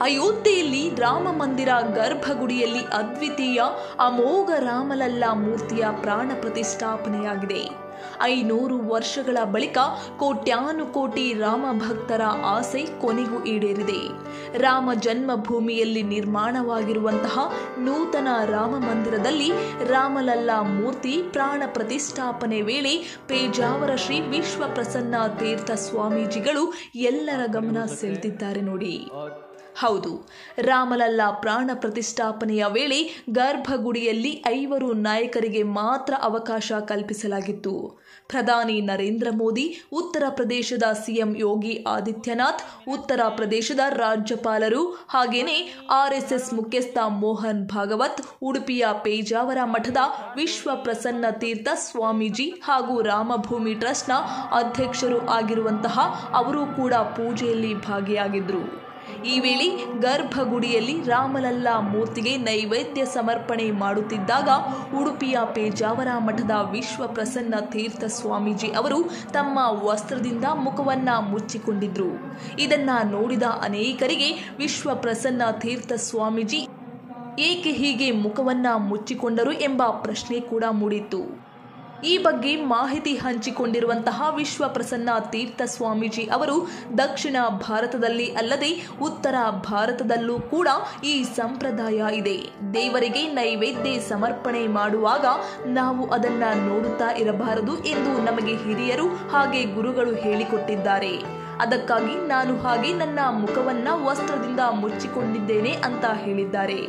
ಅಯೋಧ್ಯೆಯಲ್ಲಿ ರಾಮ ಮಂದಿರ ಗರ್ಭಗುಡಿಯಲ್ಲಿ ಅದ್ವಿತೀಯ ಅಮೋಘ ರಾಮಲಲ್ಲಾ ಮೂರ್ತಿಯ ಪ್ರಾಣ ಪ್ರತಿಷ್ಠಾಪನೆಯಾಗಿದೆ ಐನೂರು ವರ್ಷಗಳ ಬಳಿಕ ಕೋಟ್ಯಾನುಕೋಟಿ ರಾಮ ಭಕ್ತರ ಆಸೆ ಕೊನೆಗೂ ಈಡೇರಿದೆ ರಾಮ ಜನ್ಮಭೂಮಿಯಲ್ಲಿ ನಿರ್ಮಾಣವಾಗಿರುವಂತಹ ನೂತನ ರಾಮ ಮಂದಿರದಲ್ಲಿ ರಾಮಲಲ್ಲಾ ಮೂರ್ತಿ ಪ್ರಾಣ ಪ್ರತಿಷ್ಠಾಪನೆ ವೇಳೆ ಪೇಜಾವರ ಶ್ರೀ ವಿಶ್ವ ಪ್ರಸನ್ನ ತೀರ್ಥ ಸ್ವಾಮೀಜಿಗಳು ಎಲ್ಲರ ಗಮನ ಸೆಳೆದಿದ್ದಾರೆ ನೋಡಿ ಹೌದು ರಾಮಲಲ್ಲಾ ಪ್ರಾಣ ಪ್ರತಿಷ್ಠಾಪನೆಯ ವೇಳೆ ಗರ್ಭಗುಡಿಯಲ್ಲಿ ಐವರು ನಾಯಕರಿಗೆ ಮಾತ್ರ ಅವಕಾಶ ಕಲ್ಪಿಸಲಾಗಿತ್ತು ಪ್ರಧಾನಿ ನರೇಂದ್ರ ಮೋದಿ ಉತ್ತರ ಪ್ರದೇಶದ ಸಿಎಂ ಯೋಗಿ ಆದಿತ್ಯನಾಥ್ ಉತ್ತರ ಪ್ರದೇಶದ ರಾಜ್ಯಪಾಲರು ಹಾಗೇನೆ ಆರ್ಎಸ್ಎಸ್ ಮುಖ್ಯಸ್ಥ ಮೋಹನ್ ಭಾಗವತ್ ಉಡುಪಿಯ ಪೇಜಾವರ ಮಠದ ವಿಶ್ವ ಪ್ರಸನ್ನ ತೀರ್ಥ ಸ್ವಾಮೀಜಿ ಹಾಗೂ ರಾಮಭೂಮಿ ಟ್ರಸ್ಟ್ನ ಅಧ್ಯಕ್ಷರು ಆಗಿರುವಂತಹ ಅವರು ಕೂಡ ಪೂಜೆಯಲ್ಲಿ ಭಾಗಿಯಾಗಿದ್ದರು ಈ ವೇಳೆ ಗರ್ಭಗುಡಿಯಲ್ಲಿ ರಾಮಲಲ್ಲಾ ಮೂರ್ತಿಗೆ ನೈವೇದ್ಯ ಸಮರ್ಪಣೆ ಮಾಡುತ್ತಿದ್ದಾಗ ಉಡುಪಿಯ ಪೇಜಾವರ ಮಠದ ವಿಶ್ವ ಪ್ರಸನ್ನ ತೀರ್ಥ ಸ್ವಾಮೀಜಿ ಅವರು ತಮ್ಮ ವಸ್ತ್ರದಿಂದ ಮುಖವನ್ನ ಮುಚ್ಚಿಕೊಂಡಿದ್ರು ಇದನ್ನ ನೋಡಿದ ಅನೇಕರಿಗೆ ವಿಶ್ವ ಪ್ರಸನ್ನ ತೀರ್ಥ ಸ್ವಾಮೀಜಿ ಏಕೆ ಹೀಗೆ ಮುಖವನ್ನ ಮುಚ್ಚಿಕೊಂಡರು ಎಂಬ ಪ್ರಶ್ನೆ ಕೂಡ ಮೂಡಿತ್ತು ಈ ಬಗ್ಗೆ ಮಾಹಿತಿ ಹಂಚಿಕೊಂಡಿರುವಂತಹ ವಿಶ್ವ ಪ್ರಸನ್ನ ತೀರ್ಥ ಸ್ವಾಮೀಜಿ ಅವರು ದಕ್ಷಿಣ ಭಾರತದಲ್ಲಿ ಅಲ್ಲದೆ ಉತ್ತರ ಭಾರತದಲ್ಲೂ ಕೂಡ ಈ ಸಂಪ್ರದಾಯ ಇದೆ ದೇವರಿಗೆ ನೈವೇದ್ಯ ಸಮರ್ಪಣೆ ಮಾಡುವಾಗ ನಾವು ಅದನ್ನ ನೋಡುತ್ತಾ ಇರಬಾರದು ಎಂದು ನಮಗೆ ಹಿರಿಯರು ಹಾಗೆ ಗುರುಗಳು ಹೇಳಿಕೊಟ್ಟಿದ್ದಾರೆ ಅದಕ್ಕಾಗಿ ನಾನು ಹಾಗೆ ನನ್ನ ಮುಖವನ್ನ ವಸ್ತ್ರದಿಂದ ಮುಚ್ಚಿಕೊಂಡಿದ್ದೇನೆ ಅಂತ ಹೇಳಿದ್ದಾರೆ